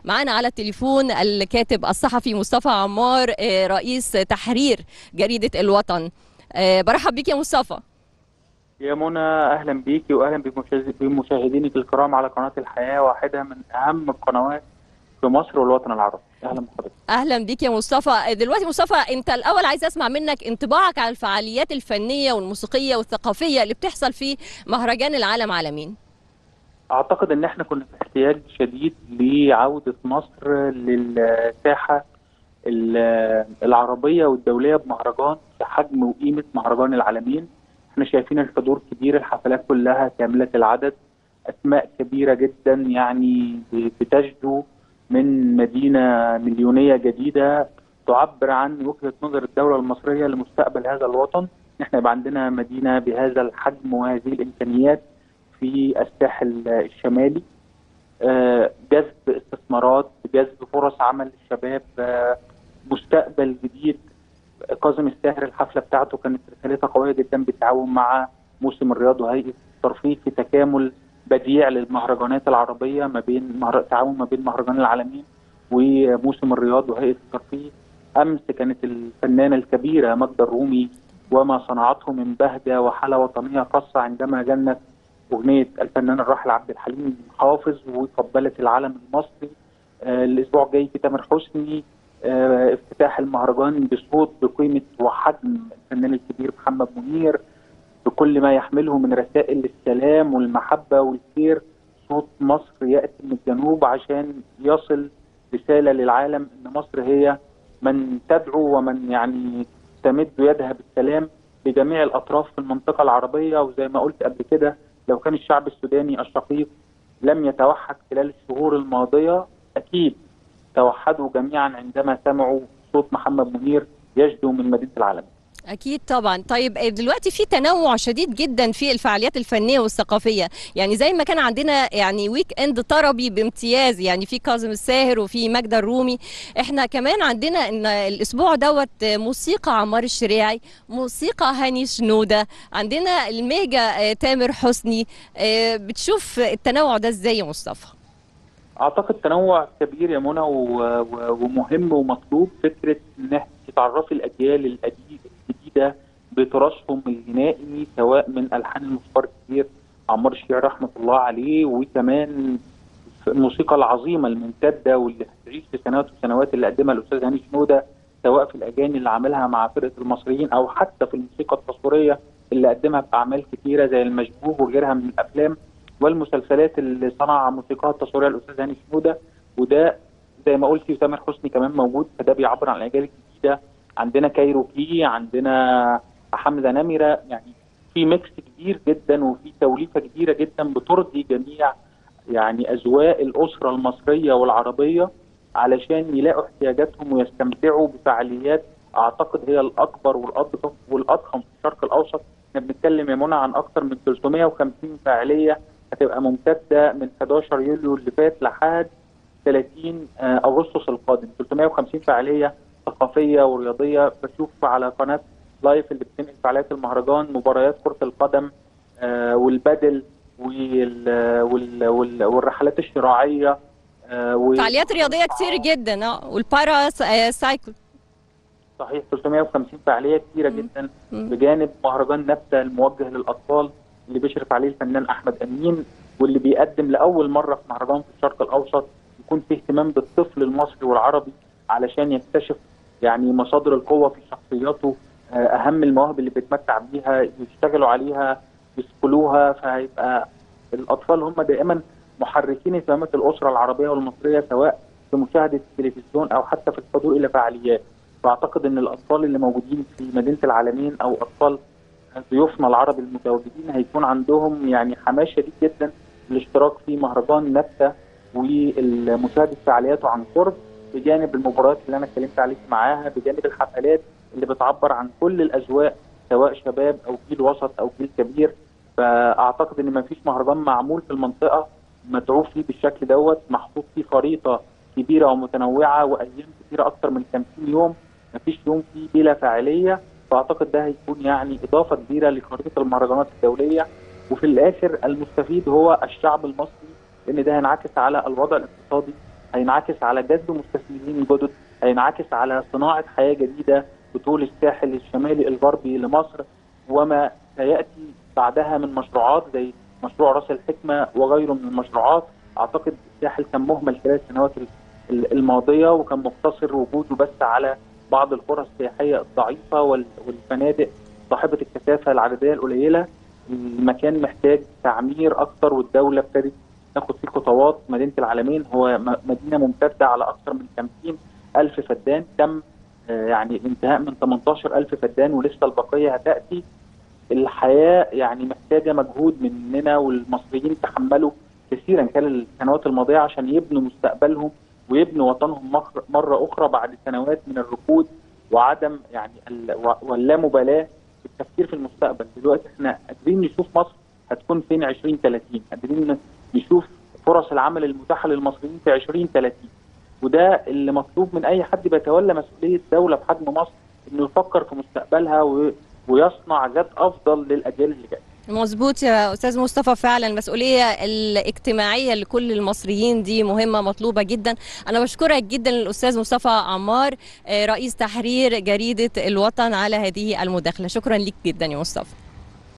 معانا على التليفون الكاتب الصحفي مصطفى عمار آه، رئيس تحرير جريدة الوطن آه، برحب بيك يا مصطفى يا منى اهلا بيكي واهلا بمشاهد- بمشاهدينك الكرام على قناه الحياه واحده من اهم القنوات في مصر والوطن العربي اهلا بحضرتك اهلا بيك يا مصطفى دلوقتي مصطفى انت الاول عايز اسمع منك انطباعك على الفعاليات الفنيه والموسيقيه والثقافيه اللي بتحصل في مهرجان العالم عالمين اعتقد ان احنا كنا في احتياج شديد لعوده مصر للساحه ال- العربيه والدوليه بمهرجان بحجم وقيمه مهرجان العالمين احنا شايفين الحضور كبير الحفلات كلها كامله العدد اسماء كبيره جدا يعني بتجدو من مدينه مليونيه جديده تعبر عن وجهه نظر الدوله المصريه لمستقبل هذا الوطن احنا يبقى عندنا مدينه بهذا الحجم وهذه الامكانيات في الساحل الشمالي آه، جذب استثمارات جذب فرص عمل للشباب آه، مستقبل جديد كاظم الساهر الحفله بتاعته كانت رسالتها قويه جدا بالتعاون مع موسم الرياض وهيئه الترفيه في تكامل بديع للمهرجانات العربيه ما بين مهر... تعاون ما بين مهرجان العالمين وموسم الرياض وهيئه الترفيه امس كانت الفنانه الكبيره ماجدة الرومي وما صنعته من بهجه وحاله وطنيه خاصه عندما جنت اغنيه الفنان الراحل عبد الحليم حافظ وقبلت العلم المصري آه الاسبوع الجاي في تامر حسني آه افتتاح المهرجان بصوت بقيمه وحجم الفنان الكبير محمد منير بكل ما يحمله من رسائل للسلام والمحبه والخير صوت مصر ياتي من الجنوب عشان يصل رساله للعالم ان مصر هي من تدعو ومن يعني تمد يدها بالسلام لجميع الاطراف في المنطقه العربيه وزي ما قلت قبل كده لو كان الشعب السوداني الشقيق لم يتوحد خلال الشهور الماضيه اكيد توحدوا جميعا عندما سمعوا صوت محمد منير يجدو من مدينه العالم. اكيد طبعا طيب دلوقتي في تنوع شديد جدا في الفعاليات الفنيه والثقافيه يعني زي ما كان عندنا يعني ويك اند طربي بامتياز يعني في كاظم الساهر وفي ماجدة الرومي احنا كمان عندنا ان الاسبوع دوت موسيقى عمار الشريعي موسيقى هاني شنوده عندنا الميجا تامر حسني بتشوف التنوع ده ازاي يا مصطفى اعتقد تنوع كبير يا منى ومهم ومطلوب فكره ان تعرفي الاجيال الجديده بتراثهم الغنائي سواء من الحان الموسيقار الكبير عمار الشريعي رحمه الله عليه وكمان الموسيقى العظيمه الممتده واللي هتعيش في سنوات وسنوات اللي قدمها الاستاذ هاني شنوده سواء في الاغاني اللي عملها مع فرقه المصريين او حتى في الموسيقى التصويريه اللي قدمها في اعمال كثيره زي المشبوه وغيرها من الافلام والمسلسلات اللي صنع موسيقاها التصويريه الاستاذ هاني شنوده وده زي ما قلتي وتامر حسني كمان موجود فده بيعبر عن الاجيال الجديده عندنا كايروكي عندنا حمزه نمره يعني في ميكس كبير جدا وفي توليفه كبيره جدا بترضي جميع يعني اذواق الاسره المصريه والعربيه علشان يلاقوا احتياجاتهم ويستمتعوا بفعاليات اعتقد هي الاكبر والاضخم والاضخم في الشرق الاوسط احنا بنتكلم يا منى عن اكثر من 350 فعاليه هتبقى ممتده من 11 يوليو اللي فات لحد 30 اغسطس القادم 350 فعاليه ثقافيه ورياضيه بشوف على قناه لايف اللي بتنقل فعاليات المهرجان مباريات كره القدم آه والبدل وال وال وال والرحلات الشراعيه آه فعاليات رياضيه كتير جدا اه والبارا سايكل صحيح 350 فعاليه كتيره جدا بجانب مهرجان نبته الموجه للاطفال اللي بيشرف عليه الفنان احمد امين واللي بيقدم لاول مره في مهرجان في الشرق الاوسط يكون فيه اهتمام بالطفل المصري والعربي علشان يكتشف يعني مصادر القوه في شخصياته اهم المواهب اللي بيتمتع بيها يشتغلوا عليها يسكلوها فهيبقى الاطفال هم دائما محركين اهتمامات الاسره العربيه والمصريه سواء في مشاهده التلفزيون او حتى في الحضور الى فعاليات فاعتقد ان الاطفال اللي موجودين في مدينه العالمين او اطفال ضيوفنا العرب المتواجدين هيكون عندهم يعني حماس شديد جدا الاشتراك في مهرجان نبته ومشاهده فعالياته عن قرب بجانب المباريات اللي انا اتكلمت عليك معاها بجانب الحفلات اللي بتعبر عن كل الاذواق سواء شباب او جيل وسط او جيل كبير فاعتقد ان ما فيش مهرجان معمول في المنطقه مدعو فيه بالشكل دوت محطوط فيه خريطه كبيره ومتنوعه وايام كثيره اكثر من 50 يوم ما فيش يوم فيه بلا فاعليه فاعتقد ده هيكون يعني اضافه كبيره لخريطه المهرجانات الدوليه وفي الاخر المستفيد هو الشعب المصري لان ده هينعكس على الوضع الاقتصادي هينعكس على جذب مستثمرين جدد هينعكس على صناعه حياه جديده بطول الساحل الشمالي الغربي لمصر وما سياتي بعدها من مشروعات زي مشروع راس الحكمه وغيره من المشروعات اعتقد الساحل كان مهمل خلال السنوات الماضيه وكان مقتصر وجوده بس على بعض القرى السياحيه الضعيفه والفنادق صاحبه الكثافه العدديه القليله المكان محتاج تعمير اكثر والدوله ابتدت تاخد فيه خطوات مدينه العالمين هو مدينه ممتده على اكثر من 50 الف فدان تم يعني الانتهاء من 18 الف فدان ولسه البقيه هتاتي الحياه يعني محتاجه مجهود مننا والمصريين تحملوا كثيرا خلال السنوات الماضيه عشان يبنوا مستقبلهم ويبنوا وطنهم مره اخرى بعد سنوات من الركود وعدم يعني واللامبالاه في التفكير في المستقبل دلوقتي احنا قادرين نشوف مصر هتكون فين 2030 قادرين نشوف فرص العمل المتاحه للمصريين في 2030 وده اللي مطلوب من اي حد بيتولى مسؤوليه دوله بحجم مصر انه يفكر في مستقبلها و... ويصنع ذات افضل للاجيال اللي جايه مظبوط يا استاذ مصطفى فعلا المسؤوليه الاجتماعيه لكل المصريين دي مهمه مطلوبه جدا انا بشكرك جدا الاستاذ مصطفى عمار رئيس تحرير جريده الوطن على هذه المداخله شكرا لك جدا يا مصطفى